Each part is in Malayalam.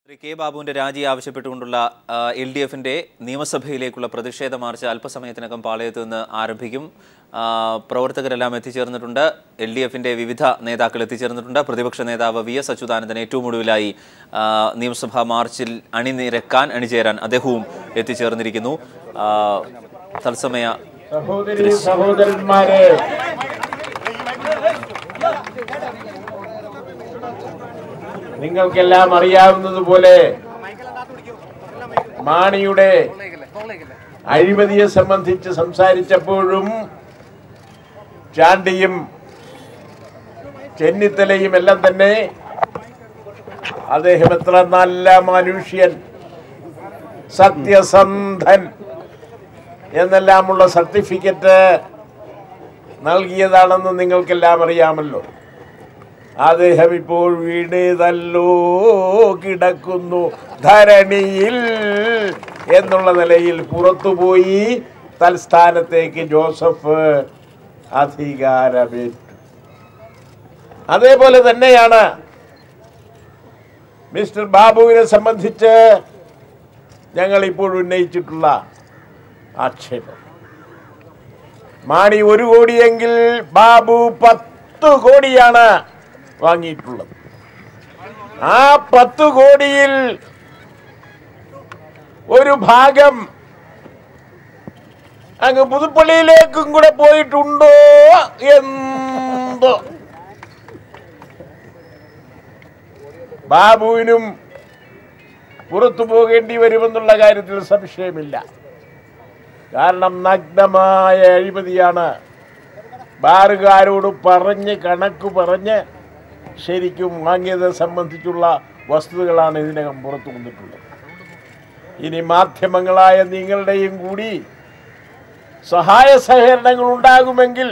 ശ്രീ കെ ബാബുവിന്റെ രാജി ആവശ്യപ്പെട്ടുകൊണ്ടുള്ള എൽ ഡി എഫിന്റെ നിയമസഭയിലേക്കുള്ള പ്രതിഷേധ മാർച്ച് അല്പസമയത്തിനകം പാളയത്ത് നിന്ന് ആരംഭിക്കും ആ, പ്രവർത്തകരെല്ലാം എത്തിച്ചേർന്നിട്ടുണ്ട് എൽ ഡി എഫിന്റെ വിവിധ നേതാക്കൾ എത്തിച്ചേർന്നിട്ടുണ്ട് പ്രതിപക്ഷ നേതാവ് വി എസ് അച്യുതാനന്ദൻ ഏറ്റവും ഒടുവിലായി ആ, നിയമസഭാ മാർച്ചിൽ അണിനിരക്കാൻ അണിചേരാൻ അദ്ദേഹവും എത്തിച്ചേർന്നിരിക്കുന്നു ആ, തത്സമയ സഹോദരി സഹോദരന്മാരെ നിങ്ങൾക്കെല്ലാം അറിയാവുന്നതുപോലെ മാണിയുടെ അഴിമതിയെ സംബന്ധിച്ച് സംസാരിച്ചപ്പോഴും ചാണ്ടിയും ചെന്നിത്തലയും എല്ലാം തന്നെ അദ്ദേഹം എത്ര നല്ല മനുഷ്യൻ സത്യസന്ധൻ എന്നെല്ലാമുള്ള സർട്ടിഫിക്കറ്റ് നൽകിയതാണെന്ന് നിങ്ങൾക്കെല്ലാം അറിയാമല്ലോ അദ്ദേഹം ഇപ്പോൾ വീണതല്ലോ കിടക്കുന്നു ധരണിയിൽ എന്നുള്ള നിലയിൽ പുറത്തുപോയി തൽസ്ഥാനത്തേക്ക് ജോസഫ് അധികാരമേറ്റു അതേപോലെ തന്നെയാണ് മിസ്റ്റർ ബാബുവിനെ സംബന്ധിച്ച് ഞങ്ങൾ ഇപ്പോൾ ഉന്നയിച്ചിട്ടുള്ള ആക്ഷേപം മാണി ഒരു കോടിയെങ്കിൽ ബാബു പത്ത് കോടിയാണ് വാങ്ങിയിട്ടുള്ളത് ആ പത്ത് കോടിയിൽ ഒരു ഭാഗം അങ്ങ് പുതുപ്പള്ളിയിലേക്കും കൂടെ പോയിട്ടുണ്ടോ എന്തോ ബാബുവിനും പുറത്തു പോകേണ്ടി വരുമെന്നുള്ള കാര്യത്തിൽ സംശയമില്ല കാരണം നഗ്നമായ അഴിമതിയാണ് ബാറുകാരോട് പറഞ്ഞ് കണക്ക് പറഞ്ഞ് ശരിക്കും വാങ്ങിയതെ സംബന്ധിച്ചുള്ള വസ്തുതകളാണ് ഇതിനകം പുറത്തു വന്നിട്ടുള്ളത് ഇനി മാധ്യമങ്ങളായ നിങ്ങളുടെയും കൂടി സഹായ സഹകരണങ്ങൾ ഉണ്ടാകുമെങ്കിൽ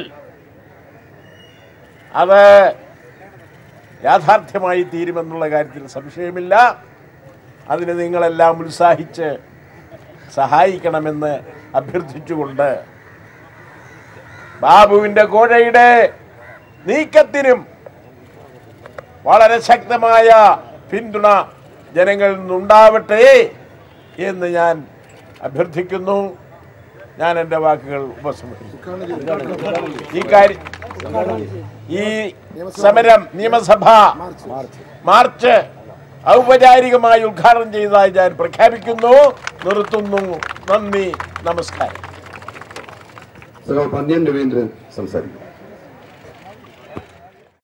അത് യാഥാർത്ഥ്യമായി തീരുമെന്നുള്ള കാര്യത്തിൽ സംശയമില്ല അതിന് നിങ്ങളെല്ലാം ഉത്സാഹിച്ച് സഹായിക്കണമെന്ന് അഭ്യർത്ഥിച്ചുകൊണ്ട് ബാബുവിന്റെ കോഴയുടെ നീക്കത്തിനും വളരെ ശക്തമായ പിന്തുണ ജനങ്ങളിൽ നിന്നുണ്ടാവട്ടെ എന്ന് ഞാൻ അഭ്യർത്ഥിക്കുന്നു ഞാൻ എൻ്റെ വാക്കുകൾ ഉപസംഹരിക്കും ഈ കാര്യം ഈ സമരം നിയമസഭ മാർച്ച് ഔപചാരികമായി ഉദ്ഘാടനം ചെയ്തതായി ഞാൻ പ്രഖ്യാപിക്കുന്നു നിർത്തുന്നു നന്ദി നമസ്കാരം സഖാവ് പന്ന്യൻ രവീന്ദ്രൻ സംസാരിക്കും